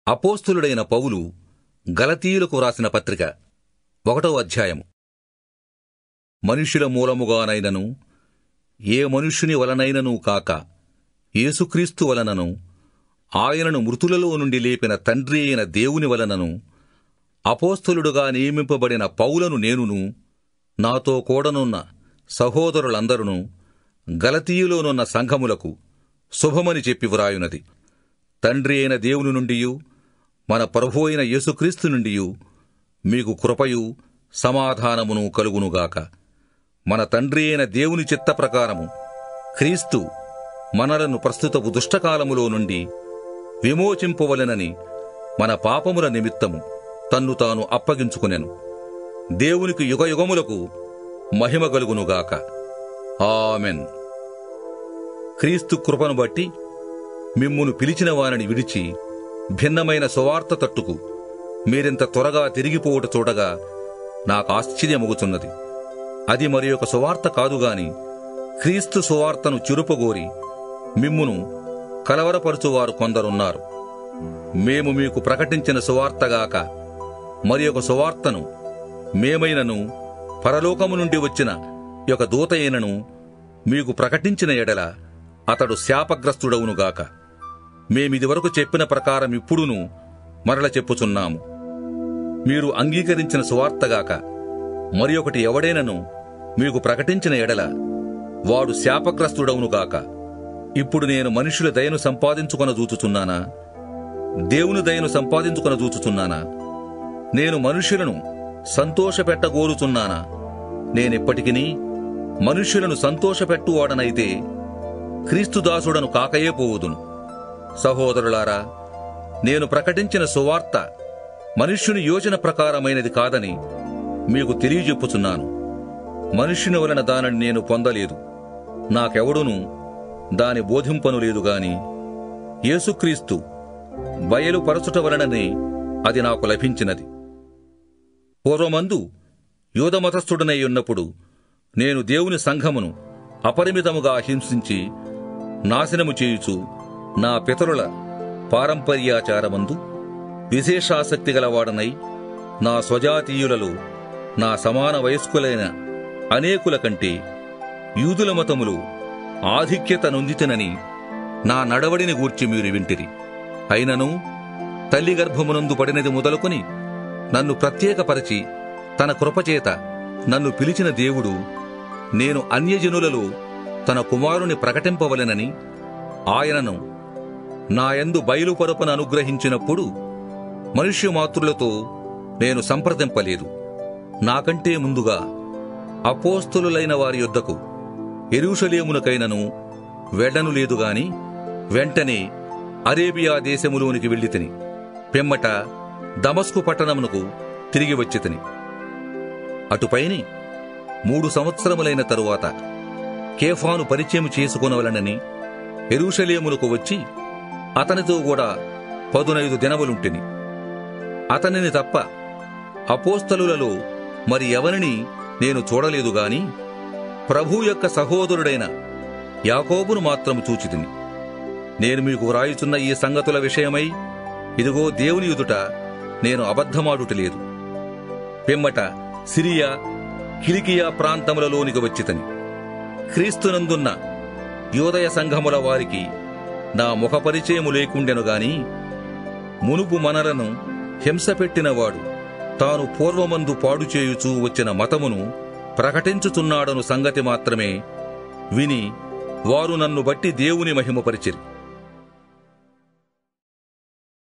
అపోస్తులుడైన పౌలు గలతీయులకు వ్రాసిన పత్రిక ఒకటో అధ్యాయము మనుష్యుల మూలముగానైనను ఏ మనుష్యుని వలనైనను కాక యేసుక్రీస్తు వలనను ఆయనను మృతులలో నుండి లేపిన తండ్రి అయిన దేవుని వలనను అపోస్తలుడుగా నియమింపబడిన పౌలను నేనును నాతో కూడనున్న సహోదరులందరును గలతీయులోనున్న సంఘములకు శుభమని చెప్పి వ్రాయునది తండ్రి అయిన దేవుని నుండియు మన ప్రభు అయిన యేసుక్రీస్తు నుండియు మీకు కృపయు సమాధానమును కలుగునుగాక మన తండ్రి అయిన దేవుని చిత్త ప్రకారము క్రీస్తు మనలను ప్రస్తుతపు దుష్టకాలములో నుండి విమోచింపవలెనని మన పాపముల నిమిత్తము తన్ను తాను అప్పగించుకునెను దేవునికి యుగయుగములకు మహిమ కలుగునుగాక ఆమెన్ క్రీస్తు కృపను బట్టి మిమ్మును పిలిచిన వారిని విడిచి భిన్నమైన సువార్త తట్టుకు మీరింత త్వరగా తిరిగిపోవుట చూడగా నాకు ఆశ్చర్యమగుచున్నది అది మరి ఒక సువార్త కాదుగాని క్రీస్తు సువార్తను చిరుపగోరి మిమ్మును కలవరపరుచువారు కొందరున్నారు మేము మీకు ప్రకటించిన సువార్తగాక మరి ఒక సువార్తను మేమైనను పరలోకము నుండి వచ్చిన ఒక దూత అయినను మీకు ప్రకటించిన ఎడల అతడు శాపగ్రస్తుడవునుగాక మేమిదివరకు చెప్పిన ప్రకారం ఇప్పుడును మరల చెప్పుచున్నాము మీరు అంగీకరించిన సువార్తగాక మరి ఒకటి ఎవడైనను మీకు ప్రకటించిన ఎడల వాడు శాపగ్రస్తుడవునుగాక ఇప్పుడు నేను మనుషుల దయను సంపాదించుకొన చూచుచున్నానా దేవుని దయను సంపాదించుకొన చూచుచున్నానా నేను మనుష్యులను సంతోషపెట్టగోరుచున్నానా నేనెప్పటికినీ మనుష్యులను సంతోషపెట్టువాడనైతే క్రీస్తుదాసుడను కాకయే పోవుదును సహోదరులారా నేను ప్రకటించిన సువార్త మనుష్యుని యోచన ప్రకారమైనది కాదని మీకు తెలియజెప్పుచున్నాను మనుష్యుని వలన దానిని నేను పొందలేదు నాకెవడును దాని బోధింపను లేదు గాని యేసుక్రీస్తు బయలుపరచుట వలననే అది నాకు లభించినది పూర్వమందు యూదమతస్థుడనై ఉన్నప్పుడు నేను దేవుని సంఘమును అపరిమితముగా హింసించి నాశనము చేయుచు నా పితరుల పారంపర్యాచారమందు విశేషాసక్తి గలవాడనై నా స్వజాతీయులలో నా సమాన వయస్కులైన అనేకుల కంటే యూదుల మతములు ఆధిక్యత నొందితనని నా నడవడిని గూర్చి మీరు వింటిరి అయినను తల్లి గర్భమునందు పడినది మొదలుకొని నన్ను ప్రత్యేకపరచి తన కృపచేత నన్ను పిలిచిన దేవుడు నేను అన్యజనులలో తన కుమారుని ప్రకటింపవలెనని ఆయనను నాయందు బయలుపరపను అనుగ్రహించినప్పుడు మనుష్యమాతృలతో నేను సంప్రదింపలేదు నాకంటే ముందుగా అపోస్తులులైన వారి యొద్దకు ఎరుషలేమునకైనను వెళ్లను లేదు గాని వెంటనే అరేబియా దేశములోనికి వెళ్ళి తిని పిమ్మట దమస్కు పట్టణమునకు తిరిగి వచ్చి తిని అటుపైని మూడు సంవత్సరములైన తరువాత కేఫాను పరిచయం చేసుకొనవలనని ఎరుషలేమునకు వచ్చి అతనితో కూడా పదునైదు దినములుంటిని అతనిని తప్ప అపోస్తలులలో మరి ఎవరిని నేను చూడలేదు గాని ప్రభు యొక్క సహోదరుడైన యాకోబును మాత్రము చూచితిని నేను మీకు వ్రాయుచున్న ఈ సంగతుల విషయమై ఇదిగో దేవుని ఎదుట నేను అబద్ధమాడుటలేదు పిమ్మట సిరియా కిలికియా ప్రాంతములలోనికి వచ్చితని క్రీస్తునందున్న యోదయ సంఘముల వారికి నా ముఖపరిచయము లేకుండెను గాని మునుపు మనలను హింసపెట్టినవాడు తాను పూర్వమందు పాడు చేయుచూ వచ్చిన మతమును ప్రకటించుచున్నాడను సంగతి మాత్రమే విని వారు నన్ను బట్టి దేవుని మహిమపరిచిరి